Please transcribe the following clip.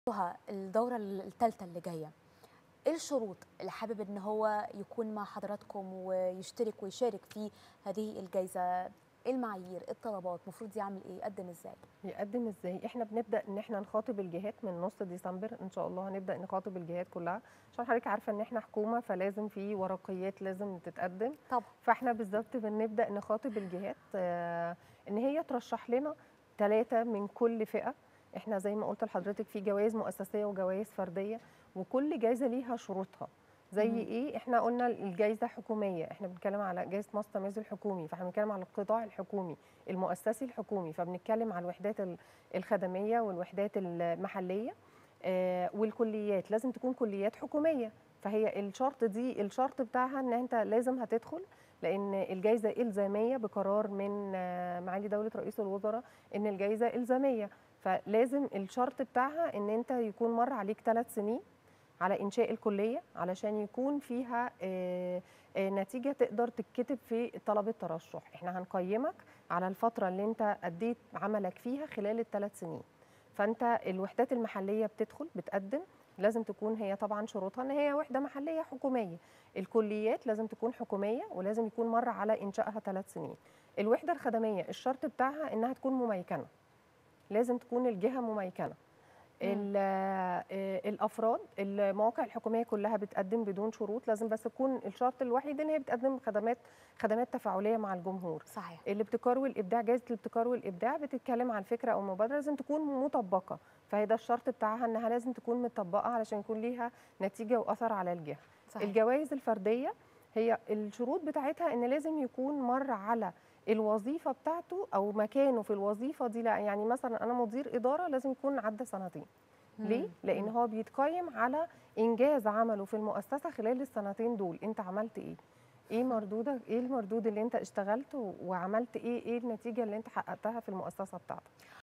الدورة الثالثة اللي جاية ايه الشروط اللي حابب ان هو يكون مع حضراتكم ويشترك ويشارك في هذه الجائزة ايه المعايير ايه الطلبات المفروض يعمل ايه يقدم ازاي يقدم ازاي احنا بنبدا ان احنا نخاطب الجهات من نص ديسمبر ان شاء الله هنبدا نخاطب الجهات كلها عشان حضرتك عارفه ان احنا حكومه فلازم في ورقيات لازم تتقدم طبعا فاحنا بالظبط بنبدا نخاطب الجهات آه ان هي ترشح لنا ثلاثه من كل فئه احنا زي ما قلت لحضرتك في جوائز مؤسسيه وجوائز فرديه وكل جائزه ليها شروطها زي مم. ايه احنا قلنا الجائزه حكوميه احنا بنتكلم على جائزه مصر التميز الحكومي فاحنا بنتكلم على القطاع الحكومي المؤسسي الحكومي فبنتكلم على الوحدات ال- الخدميه والوحدات المحليه آه والكليات لازم تكون كليات حكوميه فهي الشرط دي الشرط بتاعها ان انت لازم هتدخل لان الجائزه الزاميه بقرار من آه، معالي دوله رئيس الوزراء ان الجائزه الزاميه فلازم الشرط بتاعها ان انت يكون مر عليك ثلاث سنين على انشاء الكليه علشان يكون فيها آه، آه، نتيجه تقدر تتكتب في طلب الترشح احنا هنقيمك على الفتره اللي انت اديت عملك فيها خلال الثلاث سنين فانت الوحدات المحليه بتدخل بتقدم لازم تكون هي طبعا شروطها ان هي وحده محليه حكوميه الكليات لازم تكون حكوميه ولازم يكون مر على انشائها ثلاث سنين الوحده الخدميه الشرط بتاعها انها تكون مميكنه لازم تكون الجهه مميكنه ال- آه، الافراد المواقع الحكوميه كلها بتقدم بدون شروط لازم بس يكون الشرط الوحيد ان هي بتقدم خدمات خدمات تفاعليه مع الجمهور صحيح الابتكار والابداع جائزه الابتكار والابداع بتتكلم عن فكره او مبادره لازم تكون مطبقه فهي ده الشرط بتاعها انها لازم تكون مطبقه علشان يكون ليها نتيجه واثر على الجهه صحيح الجوائز الفرديه هي الشروط بتاعتها ان لازم يكون مر على الوظيفه بتاعته او مكانه في الوظيفه دي لا يعني مثلا انا مدير اداره لازم يكون عدى سنتين ليه؟ مم. لأن مم. هو بيتقيم على إنجاز عمله في المؤسسة خلال السنتين دول، أنت عملت إيه؟ إيه مردودك؟ إيه المردود اللي أنت اشتغلته وعملت إيه؟ إيه النتيجة اللي أنت حققتها في المؤسسة بتاعتك؟